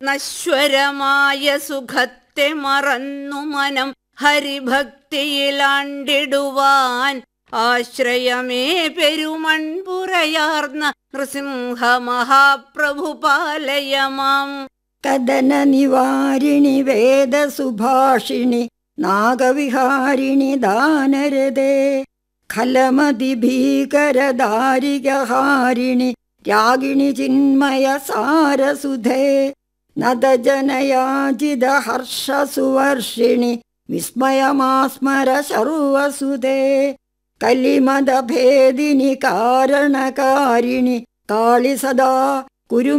നശ്വരമായ സുഖത്തെ മറന്നു മനം ഹരിഭക്തിയിലാണ്ടിടുവാൻ ആശ്രയമേ പെരുമൺപുറയാർന്ന നൃസിംഹ മഹാപ്രഭു പാലയമാം കദന നിവാരിണി വേദസുഭാഷിണി നാഗവിഹാരിണി ദാനരദേ ഖലമതി ഭീകരദാരികഹാരിണി രാഗിണി ചിന്മയ സാരസുധേ നദജനയാജിത ഹർഷസുവർഷിണി വിസ്മയമാസ്മര സർവസുതേ കലിമദഭേദിനി കാരണകാരിണി കാളി സദാ കുരു